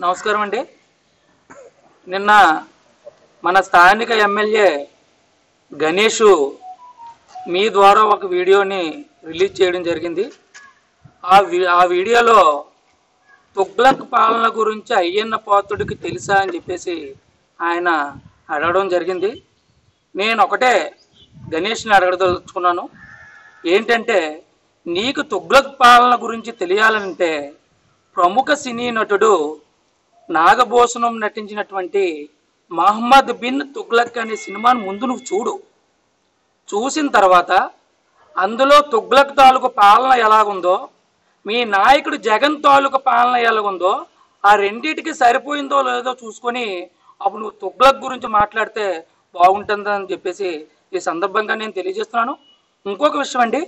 నమస్కారం అండి నిన్న మన స్థానిక ఎమ్మెల్యే గణేష్ మీ ద్వారా ఒక వీడియోని రిలీజ్ చేయడం జరిగింది ఆ వీ ఆ వీడియోలో తుగ్లక్ పాలన గురించి అయ్యన్న పాత్రుడికి తెలుసా అని చెప్పేసి ఆయన అడగడం జరిగింది నేను ఒకటే గణేష్ని అడగదలుచుకున్నాను ఏంటంటే నీకు తుగ్లక్ పాలన గురించి తెలియాలంటే ప్రముఖ సినీ నటుడు నాగభూషణం నటించినటువంటి మహమ్మద్ బిన్ తుగ్లక్ అనే సినిమాను ముందు నువ్వు చూడు చూసిన తర్వాత అందులో తుగ్లక్ తాలూకు పాలన ఎలాగుందో మీ నాయకుడు జగన్ తాలూకు పాలన ఎలాగుందో ఆ రెండిటికి సరిపోయిందో లేదో చూసుకొని అప్పుడు నువ్వు తుగ్లక్ గురించి మాట్లాడితే బాగుంటుందని చెప్పేసి ఈ సందర్భంగా నేను తెలియజేస్తున్నాను ఇంకొక విషయం అండి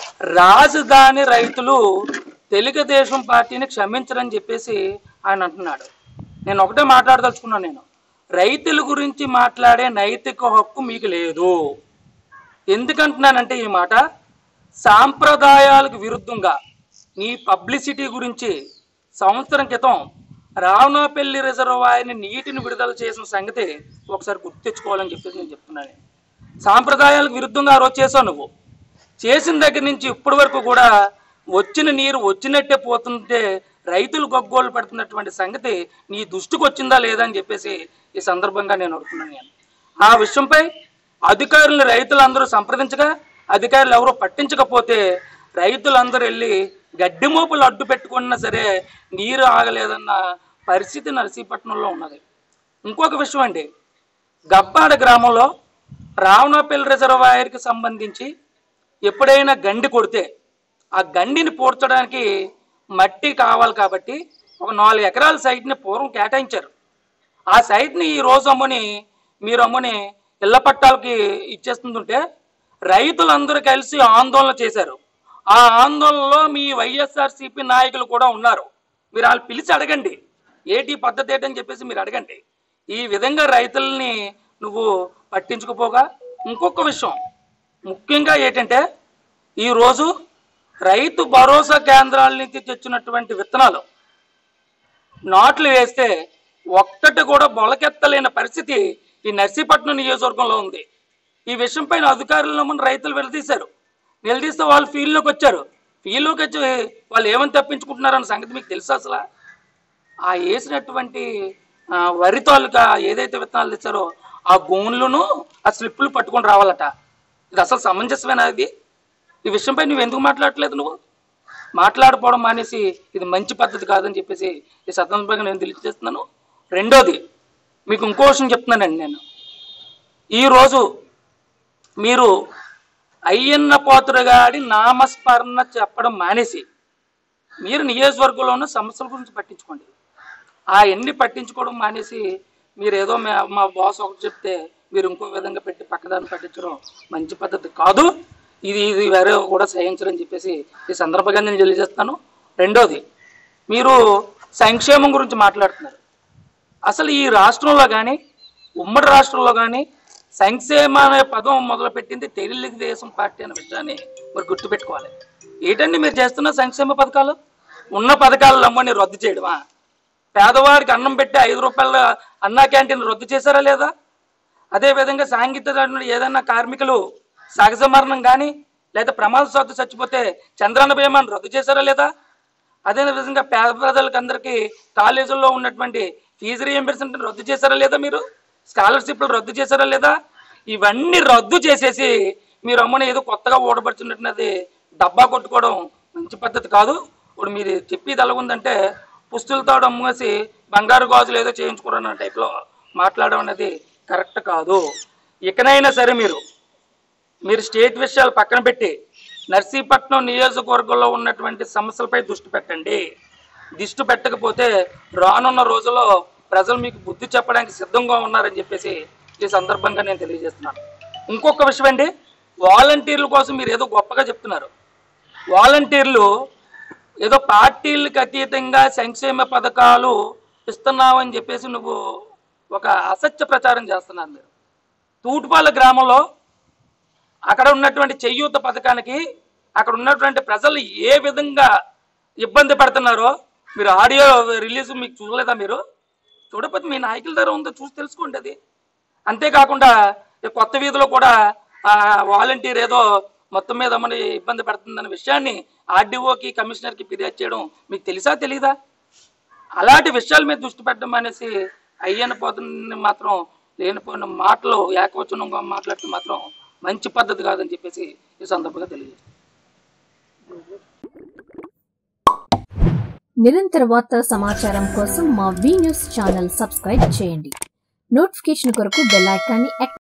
రాజధాని రైతులు తెలుగుదేశం పార్టీని క్షమించరని చెప్పేసి ఆయన అంటున్నాడు నేను ఒకటే మాట్లాడదలుచుకున్నాను నేను రైతుల గురించి మాట్లాడే నైతిక హక్కు మీకు లేదు ఎందుకంటున్నానంటే ఈ మాట సాంప్రదాయాలకు విరుద్ధంగా నీ పబ్లిసిటీ గురించి సంవత్సరం క్రితం రావణపల్లి రిజర్వాయర్ని నీటిని విడుదల చేసిన సంగతి ఒకసారి గుర్తు తెచ్చుకోవాలని చెప్పేసి నేను చెప్తున్నాను సాంప్రదాయాలకు విరుద్ధంగా ఆ రోజు చేసావు నువ్వు చేసిన దగ్గర నుంచి ఇప్పటి వరకు కూడా వచ్చిన నీరు వచ్చినట్టే పోతుంటే రైతులు గగ్గోలు పెడుతున్నటువంటి సంగతి నీ దృష్టికి వచ్చిందా లేదా అని చెప్పేసి ఈ సందర్భంగా నేను అడుగుతున్నాను నేను ఆ విషయంపై అధికారులను రైతులందరూ సంప్రదించగా అధికారులు ఎవరో పట్టించకపోతే రైతులందరూ వెళ్ళి గడ్డి మోపులు అడ్డు పెట్టుకున్నా సరే నీరు ఆగలేదన్న పరిస్థితి నరసీపట్నంలో ఉన్నది ఇంకొక విషయం అండి గబ్బాడ గ్రామంలో రావణపల్లి రిజర్వాయర్కి సంబంధించి ఎప్పుడైనా గండి కొడితే ఆ గండిని పూడ్చడానికి మట్టి కావాలి కాబట్టి ఒక నాలుగు ఎకరాల సైట్ని పూర్వం కేటాయించారు ఆ సైట్ని ఈ రోజు అమ్ముని మీరు అమ్ముని ఇళ్ల పట్టాలకి ఇచ్చేస్తుంటుంటే రైతులందరూ కలిసి ఆందోళన చేశారు ఆ ఆందోళనలో మీ వైఎస్ఆర్సీపీ నాయకులు కూడా ఉన్నారు మీరు వాళ్ళు పిలిచి అడగండి ఏటి పద్ధతి ఏంటని చెప్పేసి మీరు అడగండి ఈ విధంగా రైతుల్ని నువ్వు పట్టించుకుపోగా ఇంకొక విషయం ముఖ్యంగా ఏంటంటే ఈరోజు రైతు భరోసా కేంద్రాల నుంచి తెచ్చినటువంటి విత్తనాలు నాట్లు వేస్తే ఒక్కటి కూడా మొలకెత్తలేని పరిస్థితి ఈ నర్సీపట్నం నియోజకవర్గంలో ఉంది ఈ విషయంపై అధికారులను మన రైతులు వెళ్తీశారు నిలదీస్తే వాళ్ళు ఫీల్డ్లోకి వచ్చారు ఫీల్డ్లోకి వచ్చి వాళ్ళు ఏమని తప్పించుకుంటున్నారన్న సంగతి మీకు తెలుసా అసలు ఆ వేసినటువంటి ఆ, వరి తాలూకా ఏదైతే విత్తనాలు తెచ్చారో ఆ గోన్లను ఆ స్లిప్పులు పట్టుకొని రావాలట ఇది అసలు సమంజసమేనా ఇది ఈ విషయంపై నువ్వు ఎందుకు మాట్లాడట్లేదు నువ్వు మాట్లాడపోవడం మానేసి ఇది మంచి పద్ధతి కాదని చెప్పేసి ఈ సందర్భంగా నేను తెలియజేస్తున్నాను రెండోది మీకు ఇంకో విషయం చెప్తున్నానండి నేను ఈరోజు మీరు అయ్యన్న పోతురు గారి నామస్మరణ చెప్పడం మానేసి మీరు నియోజకవర్గంలో ఉన్న సమస్యల గురించి పట్టించుకోండి ఆ ఎన్ని పట్టించుకోవడం మానేసి మీరు ఏదో మా- మా బాస్ ఒకటి చెప్తే మీరు ఇంకో విధంగా పెట్టి పక్కదాన్ని పట్టించడం మంచి పద్ధతి కాదు ఇది ఇది వేరే కూడా సహించరని చెప్పేసి ఈ సందర్భంగా నేను తెలియజేస్తాను రెండోది మీరు సంక్షేమం గురించి మాట్లాడుతున్నారు అసలు ఈ రాష్ట్రంలో కానీ ఉమ్మడి రాష్ట్రంలో కానీ సంక్షేమ అనే పదం మొదలుపెట్టింది తెలుగుదేశం పార్టీ అనే విషయాన్ని మరి గుర్తుపెట్టుకోవాలి ఏంటండి మీరు చేస్తున్న సంక్షేమ పథకాలు ఉన్న పథకాలు నమ్మని రద్దు చేయడమా పేదవాడికి అన్నం పెట్టి ఐదు రూపాయల అన్నా క్యాంటీన్ రద్దు చేశారా లేదా అదేవిధంగా సాంఘిక ఏదైనా కార్మికులు సహజ మరణం కానీ లేదా ప్రమాదశాత్తు చచ్చిపోతే చంద్రన్న బీమాను రద్దు చేశారా లేదా అదే విధంగా పేద ప్రజలకు అందరికీ కాలేజీల్లో ఉన్నటువంటి ఫీజు రీఎంబర్స్మెంట్ రద్దు చేశారా లేదా మీరు స్కాలర్షిప్లు రద్దు చేశారా లేదా ఇవన్నీ రద్దు చేసేసి మీరు అమ్మని ఏదో కొత్తగా ఓడబడుతున్నట్టున్నది డబ్బా కొట్టుకోవడం మంచి పద్ధతి కాదు ఇప్పుడు మీరు చెప్పేది ఎలా ఉందంటే పుస్తులతో అమ్మేసి బంగారు గాజులు ఏదో చేయించుకోరన్న టైప్లో మాట్లాడడం అనేది కరెక్ట్ కాదు ఇకనైనా సరే మీరు మీరు స్టేట్ విషయాలు పక్కన పెట్టి నర్సీపట్నం నియోజకవర్గంలో ఉన్నటువంటి సమస్యలపై దృష్టి పెట్టండి దృష్టి పెట్టకపోతే రానున్న రోజుల్లో ప్రజలు మీకు బుద్ధి చెప్పడానికి సిద్ధంగా ఉన్నారని చెప్పేసి ఈ సందర్భంగా నేను తెలియజేస్తున్నాను ఇంకొక విషయం అండి వాలంటీర్ల కోసం మీరు ఏదో గొప్పగా చెప్తున్నారు వాలంటీర్లు ఏదో పార్టీలకు అతీతంగా సంక్షేమ పథకాలు ఇస్తున్నామని చెప్పేసి నువ్వు ఒక అసత్య ప్రచారం చేస్తున్నారు మీరు తూటుపాల గ్రామంలో అక్కడ ఉన్నటువంటి చెయ్యూత పథకానికి అక్కడ ఉన్నటువంటి ప్రజలు ఏ విధంగా ఇబ్బంది పడుతున్నారో మీరు ఆడియో రిలీజ్ మీకు చూడలేదా మీరు చూడకపోతే మీ నాయకుల దగ్గర ఉందో చూసి తెలుసుకోండి అది అంతేకాకుండా ఈ కొత్త వీధిలో కూడా వాలంటీర్ ఏదో మొత్తం మీద మన ఇబ్బంది పెడుతుందన్న విషయాన్ని ఆర్డీఓకి కమిషనర్కి ఫిర్యాదు చేయడం మీకు తెలుసా తెలీదా అలాంటి విషయాల మీద దృష్టి పెట్టడం అనేసి అయ్యన్న పోతుని మాత్రం లేనిపోయిన మాటలు ఏకవచనంగా మాట్లాడితే మాత్రం మంచి పద్ధతి కాదని చెప్పేసి ఈ సందర్భంగా తెలియదు నిరంతర వార్తా సమాచారం కోసం మా వి న్యూస్ ఛానల్ సబ్స్క్రైబ్ చేయండి నోటిఫికేషన్ కొరకు బెల్ ఐకాన్ని